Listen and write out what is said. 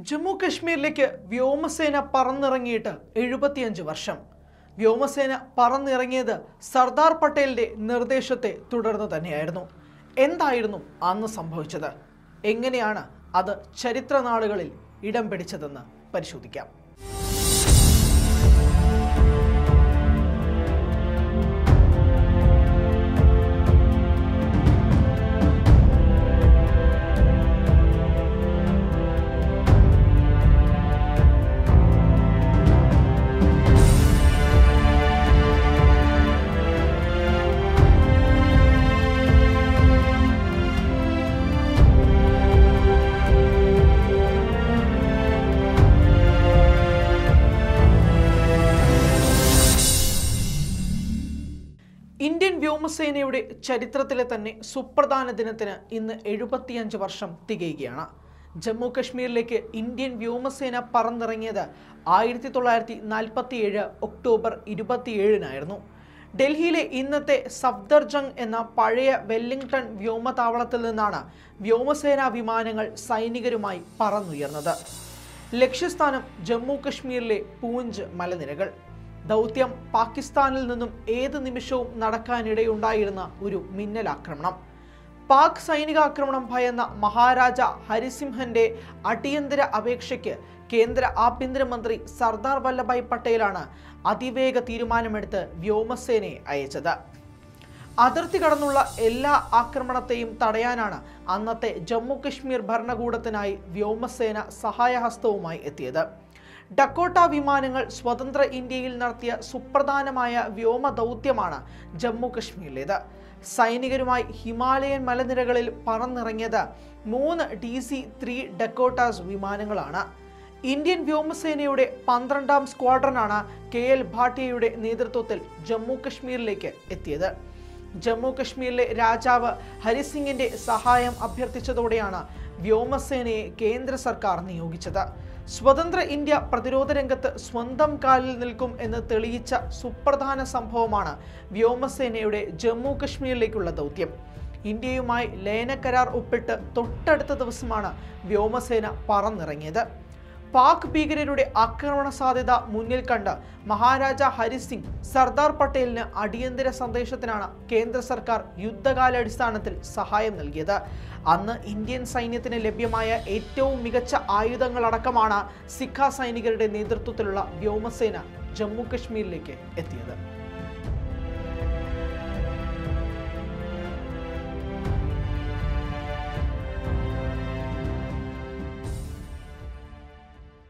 ജമ്മു കശ്മീരിലേക്ക് വ്യോമസേന പറന്നിറങ്ങിയിട്ട് എഴുപത്തിയഞ്ച് വർഷം വ്യോമസേന പറന്നിറങ്ങിയത് സർദാർ പട്ടേലിന്റെ നിർദ്ദേശത്തെ തുടർന്ന് തന്നെയായിരുന്നു എന്തായിരുന്നു അന്ന് സംഭവിച്ചത് എങ്ങനെയാണ് അത് ചരിത്ര നാളുകളിൽ ഇടം പിടിച്ചതെന്ന് പരിശോധിക്കാം ഇന്ത്യൻ വ്യോമസേനയുടെ ചരിത്രത്തിലെ തന്നെ സുപ്രധാന ദിനത്തിന് ഇന്ന് എഴുപത്തിയഞ്ച് വർഷം തികയുകയാണ് ജമ്മു കശ്മീരിലേക്ക് ഇന്ത്യൻ വ്യോമസേന പറന്നിറങ്ങിയത് ആയിരത്തി തൊള്ളായിരത്തി നാൽപ്പത്തി ഏഴ് ഒക്ടോബർ ഇരുപത്തിയേഴിനായിരുന്നു ഡൽഹിയിലെ ഇന്നത്തെ സഫ്ദർജംഗ് എന്ന പഴയ വെല്ലിംഗ്ടൺ വ്യോമതാവളത്തിൽ നിന്നാണ് വ്യോമസേനാ വിമാനങ്ങൾ സൈനികരുമായി പറന്നുയർന്നത് ലക്ഷ്യസ്ഥാനം ജമ്മു കശ്മീരിലെ പൂഞ്ച് മലനിരകൾ ദൗത്യം പാകിസ്ഥാനിൽ നിന്നും ഏത് നിമിഷവും നടക്കാനിടയുണ്ടായിരുന്ന ഒരു മിന്നലാക്രമണം പാക് സൈനികാക്രമണം ഭയന്ന മഹാരാജ ഹരിസിംഹന്റെ അടിയന്തര അപേക്ഷയ്ക്ക് കേന്ദ്ര ആഭ്യന്തരമന്ത്രി സർദാർ വല്ലഭായ് പട്ടേലാണ് അതിവേഗ തീരുമാനമെടുത്ത് വ്യോമസേനയെ അയച്ചത് അതിർത്തി കടന്നുള്ള എല്ലാ ആക്രമണത്തെയും തടയാനാണ് അന്നത്തെ ജമ്മു കശ്മീർ ഭരണകൂടത്തിനായി വ്യോമസേന സഹായഹസ്തവുമായി എത്തിയത് ഡക്കോട്ട വിമാനങ്ങൾ സ്വതന്ത്ര ഇന്ത്യയിൽ നടത്തിയ സുപ്രധാനമായ വ്യോമ ദൗത്യമാണ് ജമ്മു കശ്മീരിലേത് സൈനികരുമായി ഹിമാലയൻ മലനിരകളിൽ പറന്നിറങ്ങിയത് മൂന്ന് ഡി സി ത്രീ ഡക്കോട്ടാസ് വിമാനങ്ങളാണ് ഇന്ത്യൻ വ്യോമസേനയുടെ പന്ത്രണ്ടാം സ്ക്വാഡ്രനാണ് കെ എൽ ഭാട്ടിയയുടെ നേതൃത്വത്തിൽ ജമ്മു കശ്മീരിലേക്ക് എത്തിയത് ജമ്മു കശ്മീരിലെ രാജാവ് ഹരിസിംഗിന്റെ സഹായം അഭ്യർത്ഥിച്ചതോടെയാണ് വ്യോമസേനയെ കേന്ദ്ര സർക്കാർ നിയോഗിച്ചത് സ്വതന്ത്ര ഇന്ത്യ പ്രതിരോധ രംഗത്ത് സ്വന്തം കാലിൽ നിൽക്കും എന്ന് തെളിയിച്ച സുപ്രധാന സംഭവമാണ് വ്യോമസേനയുടെ ജമ്മു കശ്മീരിലേക്കുള്ള ദൗത്യം ഇന്ത്യയുമായി ലയനക്കരാർ ഒപ്പിട്ട് തൊട്ടടുത്ത ദിവസമാണ് വ്യോമസേന പറന്നിറങ്ങിയത് പാക് ഭീകരരുടെ ആക്രമണ സാധ്യത മുന്നിൽ കണ്ട് മഹാരാജ ഹരിസിംഗ് സർദാർ പട്ടേലിന് അടിയന്തര സന്ദേശത്തിനാണ് കേന്ദ്ര സർക്കാർ യുദ്ധകാലാടിസ്ഥാനത്തിൽ സഹായം നൽകിയത് അന്ന് ഇന്ത്യൻ സൈന്യത്തിന് ലഭ്യമായ ഏറ്റവും മികച്ച ആയുധങ്ങളടക്കമാണ് സിഖ സൈനികരുടെ നേതൃത്വത്തിലുള്ള വ്യോമസേന ജമ്മു കശ്മീരിലേക്ക് എത്തിയത്